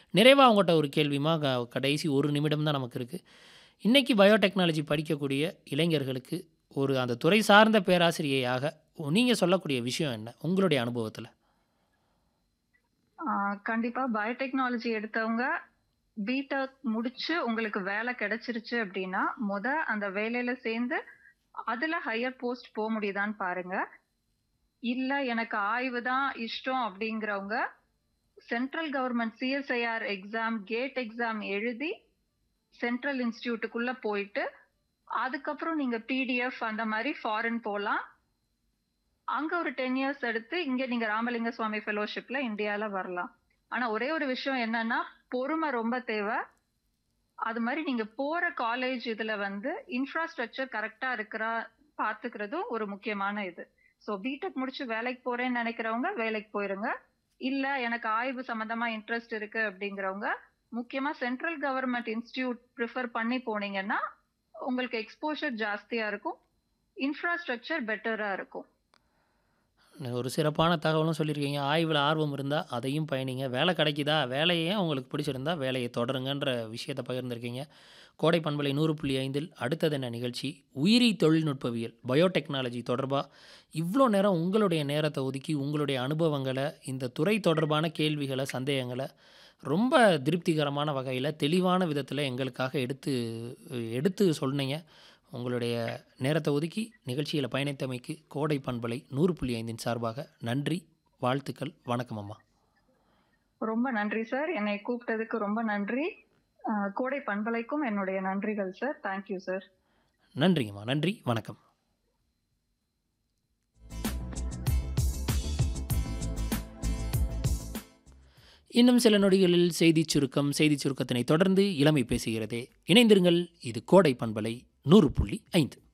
நிறைவா உங்கள்கிட்ட ஒரு கேள்விமா க கடைசி ஒரு நிமிடம் தான் நமக்கு இருக்குது இன்றைக்கி பயோடெக்னாலஜி படிக்கக்கூடிய இளைஞர்களுக்கு ஒரு அந்த துறை சார்ந்த பேராசிரியையாக நீங்கள் சொல்லக்கூடிய விஷயம் என்ன உங்களுடைய அனுபவத்தில் ஆஹ் கண்டிப்பா பயோடெக்னாலஜி எடுத்தவங்க பிடெக் முடிச்சு உங்களுக்கு வேலை கிடைச்சிருச்சு அப்படின்னா முத அந்த வேலையில சேர்ந்து அதுல ஹையர் போஸ்ட் போக முடியுதான்னு பாருங்க இல்ல எனக்கு ஆய்வு தான் இஷ்டம் அப்படிங்கிறவங்க central government CSIR exam GATE exam எழுதி சென்ட்ரல் இன்ஸ்டிடியூட்டுக்குள்ள போயிட்டு அதுக்கப்புறம் நீங்க பிடிஎஃப் அந்த மாதிரி ஃபாரின் போகலாம் அங்க ஒரு டென் இயர்ஸ் எடுத்து இங்க நீங்க ராமலிங்க சுவாமி ஃபெலோஷிப்ல இந்தியால வரலாம் ஆனா ஒரே ஒரு விஷயம் என்னன்னா பொறுமை ரொம்ப தேவை அது மாதிரி நீங்க போற காலேஜ் இதுல வந்து இன்ஃப்ராஸ்ட்ரக்சர் கரெக்டா இருக்கிறா பாத்துக்கிறதும் ஒரு முக்கியமான இது ஸோ பிடெக் முடிச்சு வேலைக்கு போறேன்னு நினைக்கிறவங்க வேலைக்கு போயிருங்க இல்ல எனக்கு ஆய்வு சம்பந்தமா இன்ட்ரெஸ்ட் இருக்கு அப்படிங்கிறவங்க முக்கியமா சென்ட்ரல் கவர்மெண்ட் இன்ஸ்டிடியூட் ப்ரிஃபர் பண்ணி போனீங்கன்னா உங்களுக்கு எக்ஸ்போஷர் ஜாஸ்தியா இருக்கும் இன்ஃப்ராஸ்ட்ரக்சர் பெட்டரா இருக்கும் ஒரு சிறப்பான தகவலும் சொல்லியிருக்கீங்க ஆய்வில் ஆர்வம் இருந்தால் அதையும் பயணிங்க வேலை கிடைக்குதா வேலையே உங்களுக்கு பிடிச்சிருந்தா வேலையை தொடருங்கன்ற விஷயத்தை பகிர்ந்திருக்கீங்க கோடை பண்பலை நூறு புள்ளி ஐந்தில் அடுத்தது என்ன நிகழ்ச்சி உயிரி தொழில்நுட்பவியல் பயோடெக்னாலஜி தொடர்பாக இவ்வளோ நேரம் உங்களுடைய நேரத்தை ஒதுக்கி உங்களுடைய அனுபவங்களை இந்த துறை தொடர்பான கேள்விகளை சந்தேகங்களை ரொம்ப திருப்திகரமான வகையில் தெளிவான விதத்தில் எங்களுக்காக எடுத்து எடுத்து சொன்னீங்க உங்களுடைய நேரத்தை ஒதுக்கி நிகழ்ச்சியில் பயணித்தமைக்கு கோடை பண்பலை நூறு புள்ளி ஐந்தின் சார்பாக நன்றி வாழ்த்துக்கள் வணக்கம் அம்மா ரொம்ப நன்றி சார் என்னை கூப்பிட்டதுக்கு ரொம்ப நன்றி அஹ், கோடை பண்பலைக்கும் என்னுடைய நன்றிகள் சார் தேங்க்யூ சார் நன்றிங்கம்மா நன்றி வணக்கம் இன்னும் சில நொடிகளில் செய்திச் சுருக்கம் செய்திச் சுருக்கத்தினை தொடர்ந்து இளமை பேசுகிறதே இணைந்திருங்கள் இது கோடை பண்பலை நூறு புள்ளி ஐந்து